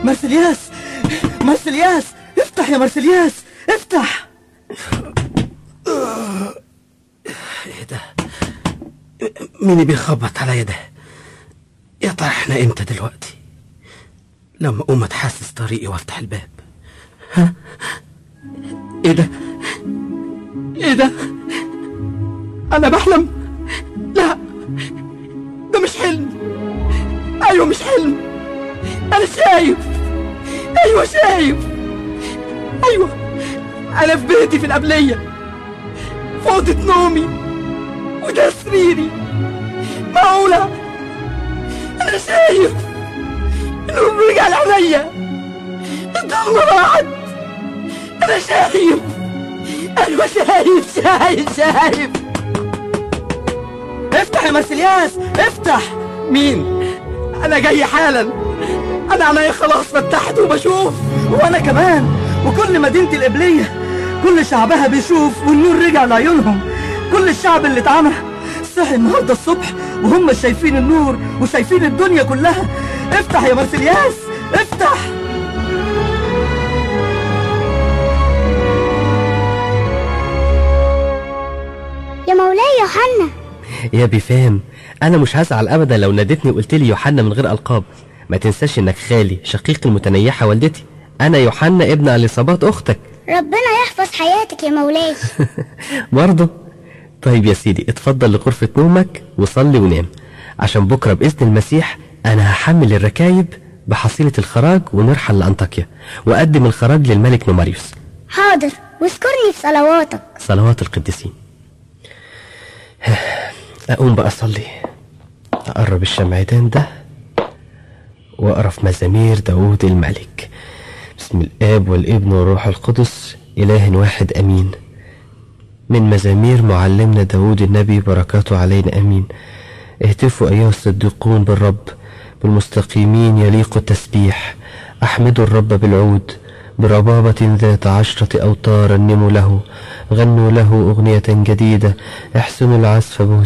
مرسلياس مرسلياس افتح يا مرسلياس افتح ايه ده مين اللي بيخبط عليا ده يا ترى احنا امتى دلوقتي لما اقوم اتحسس طريقي وافتح الباب ها ايه ده ايه ده انا بحلم لا ده مش حلم ايوه مش حلم انا شايف ايوه شايف ايوه انا في بيتي في القبليه في اوضه نومي وده سريري معقوله انا شايف النور رجع عليا الضلمه راحت انا شايف ايوه شايف شايف شايف افتح يا مرسلياس افتح مين انا جاي حالا انا عينيا خلاص فتحت وبشوف وانا كمان وكل مدينة القبلية كل شعبها بيشوف والنور رجع لعيونهم كل الشعب اللي اتعمى صحي النهاردة الصبح وهم شايفين النور وشايفين الدنيا كلها افتح يا مرسلياس افتح يا مولاي يوحنا يا بيفام انا مش هزعل ابدا لو ناديتني وقلت لي يوحنا من غير القاب ما تنساش انك خالي شقيق المتنيحه والدتي انا يوحنا ابن اليصابات اختك ربنا يحفظ حياتك يا مولاي برضه طيب يا سيدي اتفضل لغرفه نومك وصلي ونام عشان بكره باذن المسيح انا هحمل الركايب بحصيله الخراج ونرحل لانطاكيا واقدم الخراج للملك نوماريوس حاضر واذكرني في صلواتك صلوات القديسين اقوم بقى اصلي اقرب الشمعدان ده واقرا في مزامير داوود الملك بسم الاب والابن والروح القدس اله واحد امين من مزامير معلمنا داوود النبي بركاته علينا امين اهتفوا ايها الصديقون بالرب بالمستقيمين يليق التسبيح احمدوا الرب بالعود بربابة ذات عشرة أوتار رنموا له غنوا له أغنية جديدة احسنوا العزف